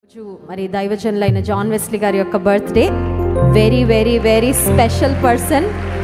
రోజు మరి దైవజనులైన John Wesley గారి యొక్క birthday very very very special person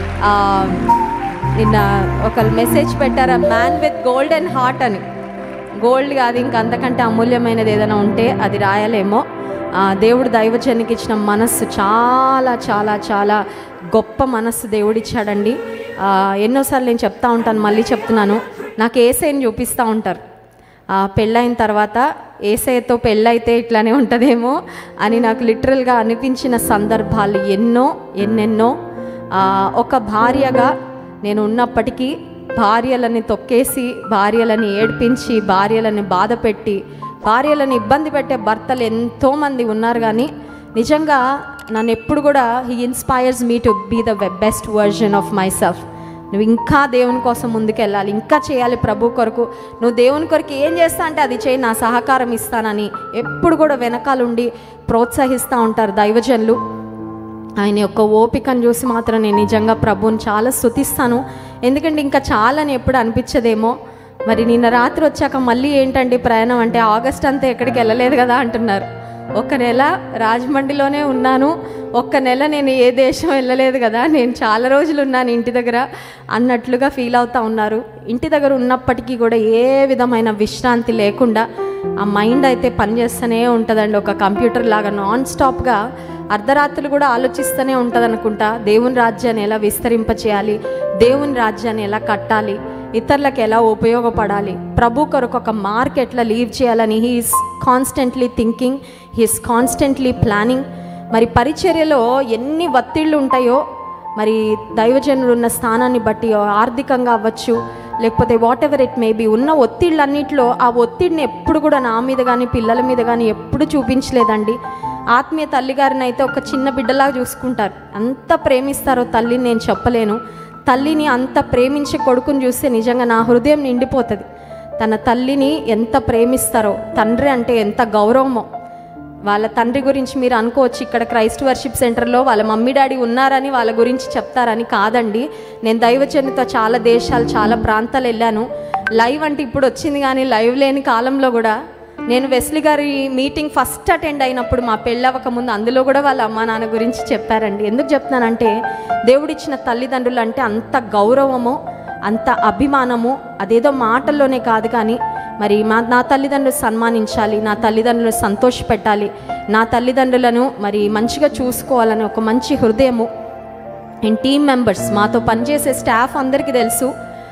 నిన్న ఒక మెసేజ్ పెట్టారు మ్యాన్ విత్ గోల్డెన్ హార్ట్ అని గోల్డ్ కాదు ఇంకా అంతకంటే అమూల్యమైనది ఏదైనా ఉంటే అది రాయలేమో ఆ, దేవుడు దైవజనికి ఇచ్చిన మనస్సు చాలా చాలా చాలా గొప్ప మనస్సు దేవుడిచ్చాడండి ఆ, ఎన్నోసార్లు నేను చెప్తా ఉంటాను మళ్ళీ చెప్తున్నాను నాకు ఏసైని చూపిస్తూ ఉంటారు ఆ, పెళ్ళైన తర్వాత ఏసైతో పెళ్ళైతే ఇట్లానే ఉంటుందేమో అని నాకు లిటరల్గా అనిపించిన సందర్భాలు ఎన్నో ఎన్నెన్నో ఆ, ఒక భార్యగా నేను ఉన్నప్పటికీ భార్యలని తొక్కేసి భార్యలని ఏడ్పించి భార్యలని బాధ పెట్టి భార్యలను ఇబ్బంది పెట్టే భర్తలు ఎంతోమంది ఉన్నారు కానీ నిజంగా నన్ను ఎప్పుడు కూడా he inspires me to be the best version of myself నువ్వు ఇంకా దేవుని కోసం ముందుకెళ్ళాలి ఇంకా చేయాలి ప్రభు కొరకు నువ్వు దేవుని కొరకు ఏం చేస్తా అంటే అది చేయి నా సహకారం ఇస్తానని ఎప్పుడు కూడా వెనకాలండి ప్రోత్సహిస్తూ ఉంటారు దైవజనులు ఆయన యొక్క ఓపికను చూసి మాత్రం నేను నిజంగా ప్రభువుని చాలా స్తుతిస్తాను ఎందుకంటే ఇంకా చాలా అని ఎప్పుడు అనిపించదేమో మరి నిన్న రాత్రి వచ్చాక మళ్ళీ ఏంటండి ప్రయాణం అంటే ఆగస్ట్ అంతా ఎక్కడికి వెళ్ళలేదు కదా అంటున్నారు ఒక నెల రాజమండ్రిలోనే ఉన్నాను ఒక్క నెల నేను ఏ దేశం వెళ్ళలేదు కదా నేను చాలా రోజులు ఉన్నాను ఇంటి దగ్గర అన్నట్లుగా ఫీల్ అవుతా ఉన్నారు ఇంటి దగ్గర ఉన్నప్పటికీ కూడా ఏ విధమైన విశ్రాంతి లేకుండా ఆ మైండ్ అయితే పనిచేస్తూనే ఉంటుందండి ఒక కంప్యూటర్ లాగా నాన్ స్టాప్గా అర్ధరాత్రులు కూడా ఆలోచిస్తూనే ఉంటుంది అనుకుంటా దేవుని రాజ్యాన్ని ఎలా విస్తరింపచేయాలి దేవుని రాజ్యాన్ని ఎలా కట్టాలి ఇతరులకు ఎలా ఉపయోగపడాలి ప్రభు కొరకు ఒక మార్క్ ఎట్లా లీవ్ చేయాలని he's constantly thinking he's constantly planning మరి పరిచర్యలో ఎన్ని ఒత్తిళ్ళు ఉంటాయో మరి దైవజనులు ఉన్న స్థానాన్ని బట్టి ఆర్థికంగా అవ్వచ్చు లేకపోతే whatever it may be ఉన్న ఒత్తిళ్ళన్నింటిలో ఆ ఒత్తిడిని ఎప్పుడు కూడా నా మీద కానీ పిల్లల మీద కానీ ఎప్పుడు చూపించలేదండి ఆత్మీయ తల్లిగారిని అయితే ఒక చిన్న బిడ్డలాగా చూసుకుంటారు అంత ప్రేమిస్తారో తల్లిని నేను చెప్పలేను తల్లిని అంత ప్రేమించే కొడుకుని చూస్తే నిజంగా నా హృదయం నిండిపోతుంది తన తల్లిని ఎంత ప్రేమిస్తారో తండ్రి అంటే ఎంత గౌరవమో వాళ్ళ తండ్రి గురించి మీరు అనుకోవచ్చు ఇక్కడ క్రైస్ట్ వర్షిప్ సెంటర్లో వాళ్ళ మమ్మీ డాడీ ఉన్నారని వాళ్ళ గురించి చెప్తారని కాదండి నేను దైవచనితో చాలా దేశాలు చాలా ప్రాంతాలు వెళ్ళాను లైవ్ అంటే ఇప్పుడు వచ్చింది కానీ లైవ్ లేని కాలంలో కూడా నేను వెస్లీ గారి మీటింగ్ ఫస్ట్ అటెండ్ అయినప్పుడు మా పెళ్ళవక ముందు అందులో కూడా వాళ్ళ అమ్మా నాన్న గురించి చెప్పారండి ఎందుకు చెప్తున్నానంటే దేవుడిచ్చిన తల్లిదండ్రులు అంటే అంత గౌరవము అంత అభిమానము అదేదో మాటల్లోనే కాదు కానీ మరి మా నా తల్లిదండ్రులు సన్మానించాలి నా తల్లిదండ్రులను సంతోషపెట్టాలి నా తల్లిదండ్రులను మరి మంచిగా చూసుకోవాలని ఒక మంచి హృదయము అండ్ టీమ్ మెంబర్స్ మాతో పనిచేసే స్టాఫ్ అందరికీ తెలుసు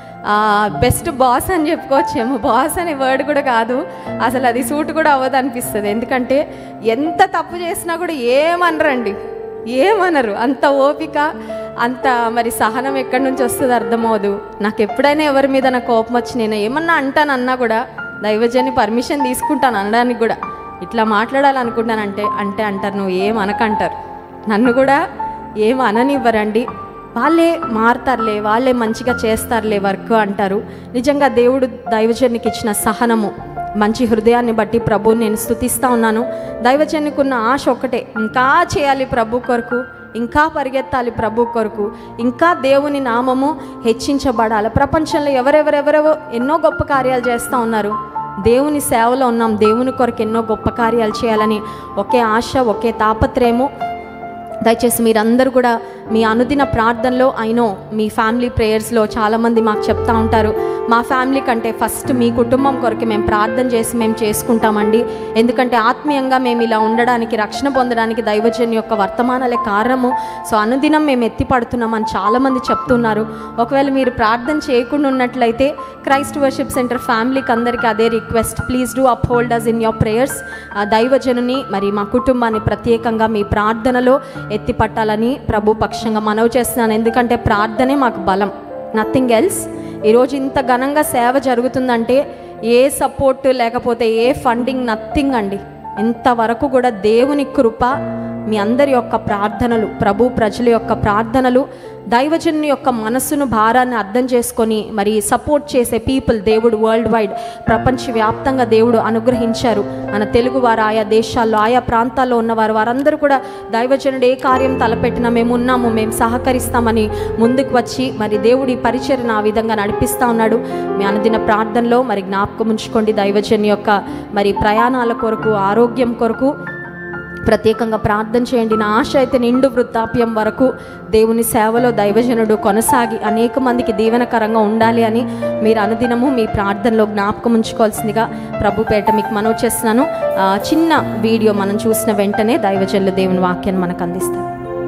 బెస్ట్ బాస్ అని చెప్పుకోవచ్చేమో బాస్ అనే వర్డ్ కూడా కాదు అసలు అది సూట్ కూడా అవ్వదు అనిపిస్తుంది ఎందుకంటే ఎంత తప్పు చేసినా కూడా ఏమనరండి ఏమనరు అంత ఓపిక అంత మరి సహనం ఎక్కడి నుంచి వస్తుంది అర్థమవదు నాకు ఎప్పుడైనా ఎవరి మీద నా కోపం వచ్చి నేను ఏమన్నా అంటాను అన్నా కూడా దైవజన్ని పర్మిషన్ తీసుకుంటాను అనడానికి కూడా ఇట్లా మాట్లాడాలనుకుంటానంటే అంటే అంటారు నువ్వు ఏం అనకంటారు నన్ను కూడా ఏం అననివ్వరండి వాళ్ళే మారుతారులే వాళ్ళే మంచిగా చేస్తారులే వర్క్ అంటారు నిజంగా దేవుడు దైవజనికి ఇచ్చిన సహనము మంచి హృదయాన్ని బట్టి ప్రభుని నేను స్థుతిస్తూ ఉన్నాను దైవజనికి ఉన్న ఆశ ఒకటే ఇంకా చేయాలి ప్రభు కొరకు ఇంకా పరిగెత్తాలి ప్రభు కొరకు ఇంకా దేవుని నామము హెచ్చించబడాలి ప్రపంచంలో ఎవరెవరెవరెవో ఎన్నో గొప్ప కార్యాలు చేస్తూ ఉన్నారు దేవుని సేవలో ఉన్నాం దేవుని కొరకు ఎన్నో గొప్ప కార్యాలు చేయాలని ఒకే ఆశ ఒకే తాపత్రయము దయచేసి మీరందరూ కూడా మీ అనుదిన ప్రార్థనలో అయినో మీ ఫ్యామిలీ ప్రేయర్స్లో చాలామంది మాకు చెప్తా ఉంటారు మా ఫ్యామిలీ కంటే ఫస్ట్ మీ కుటుంబం కొరకు మేము ప్రార్థన చేసి మేము చేసుకుంటామండి ఎందుకంటే ఆత్మీయంగా మేము ఇలా ఉండడానికి రక్షణ పొందడానికి దైవజన్ యొక్క వర్తమానాలే కారణము సో అనుదినం మేము ఎత్తి పడుతున్నామని చాలామంది చెప్తున్నారు ఒకవేళ మీరు ప్రార్థన చేయకుండా ఉన్నట్లయితే క్రైస్ట్ వర్షిప్ సెంటర్ ఫ్యామిలీకి అందరికీ అదే request please do uphold us in your prayers దైవజనుని మరి మా కుటుంబాన్ని ప్రత్యేకంగా మీ ప్రార్థనలో ఎత్తి పట్టాలని ప్రభు పక్షంగా మనవి చేస్తున్నాను ఎందుకంటే ప్రార్థనే మాకు బలం నథింగ్ ఎల్స్ ఈరోజు ఇంత ఘనంగా సేవ జరుగుతుందంటే ఏ సపోర్ట్ లేకపోతే ఏ ఫండింగ్ నథింగ్ అండి ఇంతవరకు కూడా దేవుని కృప మీ అందరి యొక్క ప్రార్థనలు ప్రభు ప్రజల యొక్క ప్రార్థనలు దైవజనుని యొక్క మనస్సును భారాన్ని అర్థం చేసుకొని మరి సపోర్ట్ చేసే పీపుల్ దేవుడు వరల్డ్ వైడ్ ప్రపంచవ్యాప్తంగా దేవుడు అనుగ్రహించారు మన తెలుగు వారు ఆయా దేశాల్లో ఆయా ప్రాంతాల్లో ఉన్నవారు వారందరూ కూడా దైవజనుడు ఏ కార్యం తలపెట్టినా మేము ఉన్నాము మేము సహకరిస్తామని ముందుకు వచ్చి మరి దేవుడి పరిచయను ఆ విధంగా నడిపిస్తూ ఉన్నాడు మీ అనుదిన ప్రార్థనలో మరి జ్ఞాపకం ఉంచుకోండి దైవజన్ యొక్క మరి ప్రయాణాల కొరకు ఆరోగ్యం కొరకు ప్రత్యేకంగా ప్రార్థన చేయండి నా ఆశ అయితే నిండు వృద్ధాప్యం వరకు దేవుని సేవలో దైవజనుడు కొనసాగి అనేక మందికి దీవెనకరంగా ఉండాలి అని మీరు అనుదినము మీ ప్రార్థనలో జ్ఞాపకం ఉంచుకోవాల్సిందిగా ప్రభుపేట మీకు మనవి చేస్తున్నాను ఆ, చిన్న వీడియో మనం చూసిన వెంటనే దైవజనులు దేవుని వాక్యాన్ని మనకు అందిస్తారు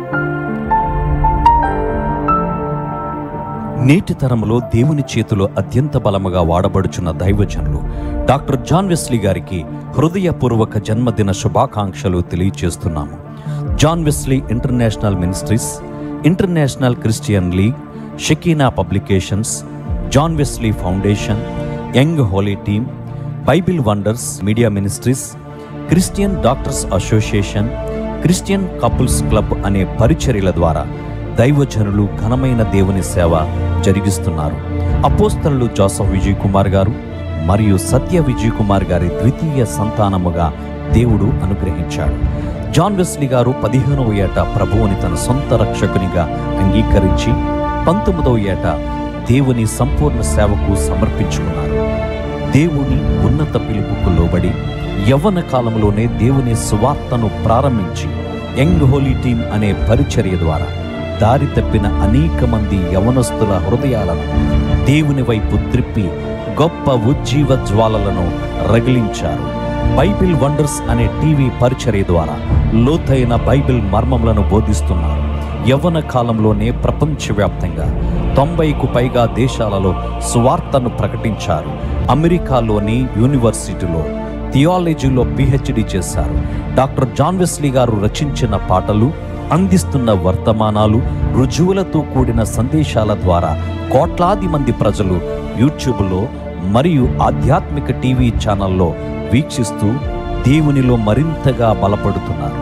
నేటి తరంలో దేవుని చేతిలో అత్యంత బలముగా వాడబడుచున్న దైవజనులు డాక్టర్ జాన్ వెస్లీ గారికి హృదయపూర్వక జన్మదిన శుభాకాంక్షలు తెలియచేస్తున్నాము John Wesley international ministries international Christian league Shekinah publications John Wesley foundation young holy team Bible wonders media ministries Christian doctors association Christian couples club అనే పరిచర్యల ద్వారా దైవజనులు ఘనమైన దేవుని సేవ జరిగిస్తున్నారు అపోస్తలు జోసఫ్ విజయ్ కుమార్ గారు మరియు సత్య విజయ్ కుమార్ గారి ద్వితీయ సంతానముగా దేవుడు అనుగ్రహించాడు జాన్ వెస్లీ గారు పదిహేనవ ఏట ప్రభువుని తన సొంత రక్షకునిగా అంగీకరించి పంతొమ్మిదవ ఏట దేవుని సంపూర్ణ సేవకు సమర్పించుకున్నారు దేవుని ఉన్నత పిలుపుకు లోబడి యవ్వన కాలంలోనే దేవుని సువార్తను ప్రారంభించి యంగ్ హోలీ టీమ్ అనే పరిచర్య ద్వారా దారి తప్పిన అనేక మంది యవనస్తుల హృదయాలను దేవుని వైపు త్రిప్పి గొప్ప ఉజ్జీవ జ్వాలలను రగిలించారు బైబిల్ వండర్స్ అనే టీవీ పరిచర్య ద్వారా లోతైన బైబిల్ మర్మములను బోధిస్తున్నారు యవ్వన కాలంలోనే ప్రపంచవ్యాప్తంగా తొంభైకు పైగా దేశాలలో సువార్తను ప్రకటించారు అమెరికాలోని యూనివర్సిటీలో థియాలజీలో పిహెచ్డి చేశారు డాక్టర్ జాన్ వెస్లీ గారు రచించిన పాటలు అందిస్తున్న వర్తమానాలు రుజువులతో కూడిన సందేశాల ద్వారా కోట్లాది మంది ప్రజలు యూట్యూబ్లో మరియు ఆధ్యాత్మిక టీవీ ఛానల్లో వీక్షిస్తూ దేవునిలో మరింతగా బలపడుతున్నారు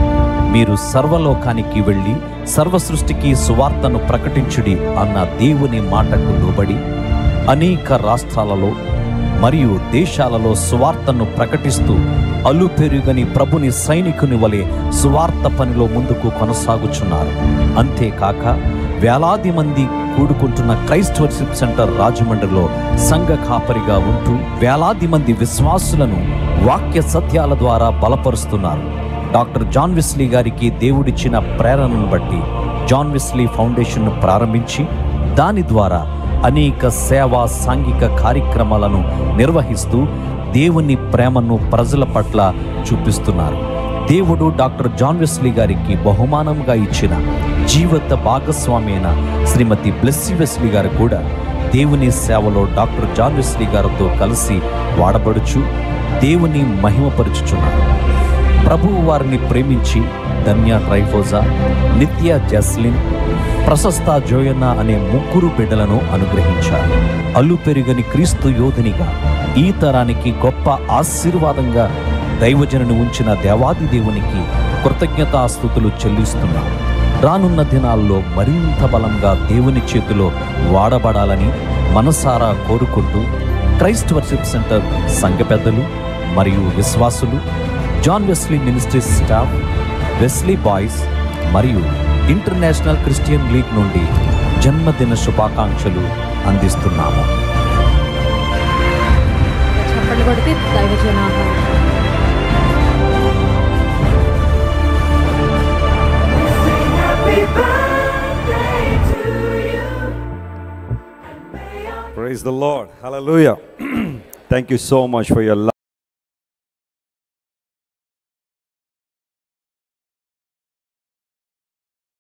మీరు సర్వలోకానికి వెళ్ళి సర్వ సృష్టికి సువార్తను ప్రకటించుడి అన్న దేవుని మాటకు లోబడి అనేక రాష్ట్రాలలో మరియు దేశాలలో సువార్తను ప్రకటిస్తూ అలుపెరుగని ప్రభుని సైనికుని వలె సువార్త పనిలో ముందుకు కొనసాగుచున్నారు అంతేకాక వేలాది మంది కూడుకుంటున్న క్రైస్ట్ వర్షిప్ సెంటర్ రాజమండ్రిలో సంఘ కాపరిగా ఉంటూ వేలాది మంది విశ్వాసులను వాక్య సత్యాల ద్వారా బలపరుస్తున్నారు డాక్టర్ జాన్ విస్లీ గారికి దేవుడిచ్చిన ప్రేరణను బట్టి జాన్ విస్లీ ఫౌండేషన్ను ప్రారంభించి దాని ద్వారా అనేక సేవా సాంఘిక కార్యక్రమాలను నిర్వహిస్తూ దేవుని ప్రేమను ప్రజల పట్ల చూపిస్తున్నారు దేవుడు డాక్టర్ జాన్ వెస్లీ గారికి బహుమానంగా ఇచ్చిన జీవిత భాగస్వామి అయిన శ్రీమతి బ్లెస్సీ వెస్లీ గారు కూడా దేవుని సేవలో డాక్టర్ జాన్ వెస్లీ గారితో కలిసి వాడబడుచు దేవుని మహిమపరుచుచున్నారు ప్రభువు వారిని ప్రేమించి ధన్య ట్రైఫోజా నిత్య జస్లిన్ ప్రశస్త జోయన్న అనే ముగ్గురు బిడ్డలను అనుగ్రహించారు అల్లు పెరుగని క్రీస్తు యోధునిగా ఈ తరానికి గొప్ప ఆశీర్వాదంగా దైవజనుని ఉంచిన దేవాది దేవునికి కృతజ్ఞతాస్థుతులు చెల్లిస్తున్నాం రానున్న దినాల్లో మరింత బలంగా దేవుని చేతిలో వాడబడాలని మనసారా కోరుకుంటూ క్రైస్ట్ వర్షిప్ సెంటర్ సంఘ పెద్దలు మరియు విశ్వాసులు John Wesley ministries staff Wesley boys మరియు ఇంటర్నేషనల్ క్రిస్టియన్ లీగ్ నుండి జన్మదిన శుభాకాంక్షలు అందిస్తున్నాము చప్పట్లు కొడితే దైవజనాలు Praise the Lord. Hallelujah. Thank you so much for your love.